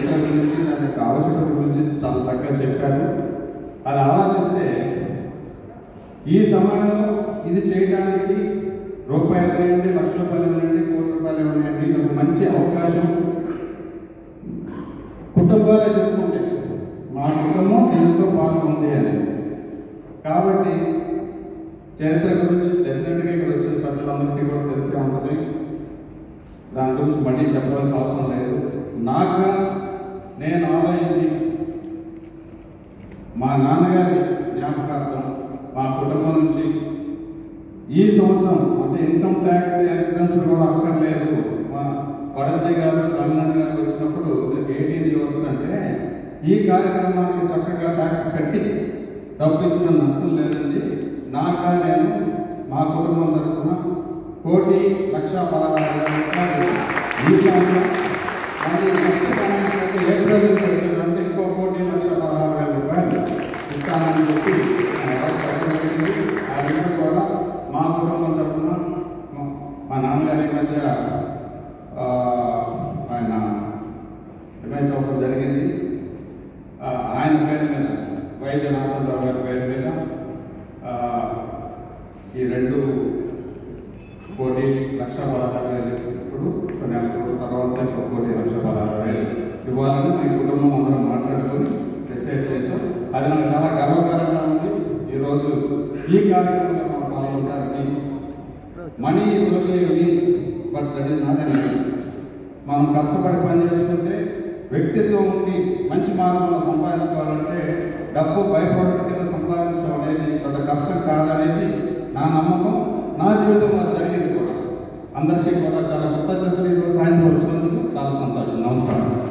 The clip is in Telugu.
చరిత్ర గురించి దాని యొక్క ఆవశ్యకత గురించి చాలా చక్కగా చెప్పారు అది ఆలోచిస్తే ఈ సమయంలో ఇది చేయడానికి రూపాయలు ఇవ్వండి లక్ష రూపాయలు ఇవ్వండి కోటి రూపాయలు ఇవ్వండి ఇది ఒక మంచి అవకాశం కుటుంబాలే చెప్పుకుంటే మా కుటుంబం దీంట్లో పాల్గొంది అని కాబట్టి చరిత్ర గురించి డెఫినెట్గా ఇక్కడ వచ్చిన పెద్దలందరికీ కూడా తెలిసే ఉంటుంది దాని గురించి మళ్ళీ చెప్పవలసిన అవసరం లేదు నాకుగా నేను ఆలోచించి మా నాన్నగారి జ్ఞాపకార్థం మా కుటుంబం నుంచి ఈ సంవత్సరం అంటే ఇన్కమ్ ట్యాక్స్ ఎగ్జామ్స్ కూడా అక్కర్లేదు మా వరంజీ గారు రమణన్ గారు వచ్చినప్పుడు ఏటీజీ వస్తుందంటే ఈ కార్యక్రమానికి చక్కగా ట్యాక్స్ కట్టి డబ్బు ఇచ్చిన నష్టం లేదండి నాకా నేను మా కుటుంబం తరఫున కోటి లక్ష పదహారు వేల రూపాయలు ఈ సంవత్సరం మళ్ళీ నెక్స్ట్ సంవత్సరానికి ఏప్రిల్ పెట్టేదంటే ఇంకో కోటి లక్ష పదహారు వేల రూపాయలు ఇస్తానని చెప్పి ఆ రోజు చెప్పడం జరిగింది. ఆ విషయం కూడా మా కుటుంబం తరఫున మా- మా నాన్నగారి ఈ మధ్య ఆ, ఆయన డిమైన్స్ అవ్వడం జరిగింది ఆ, ఆయన పేరు మీద వై జనార్దన్ రావు గారి పేరు మీద ఆ, ఈ రెండు కోటి లక్ష పదహారు వేలు ఇప్పుడు కొన్ని నెలల తర్వాత ఇంకో కోటి లక్ష పదహారు వేలు ఇవ్వాలని మీ కుటుంబం అందరం మాట్లాడుకొని డిసైడ్ చేశాం అది నాకు చాలా గర్వకారంగా ఉంది ఈరోజు ఈ కార్యక్రమంలో మనం పాల్గొనడానికి money is only means but that is not an మనం కష్టపడి పని చేసుకుంటే వ్యక్తిత్వం ఉండి మంచి మార్గంలో సంపాదించుకోవాలంటే డబ్బు బై ప్రోడక్ట్ కింద సంపాదించడం అనేది పెద్ద కష్టం కాదనేది నా నమ్మకం నా జీవితంలో అది జరిగింది కూడా అందరికీ కూడా చాలా కృతజ్ఞతలు ఈరోజు సాయంత్రం వచ్చినందుకు చాలా సంతోషం నమస్కారం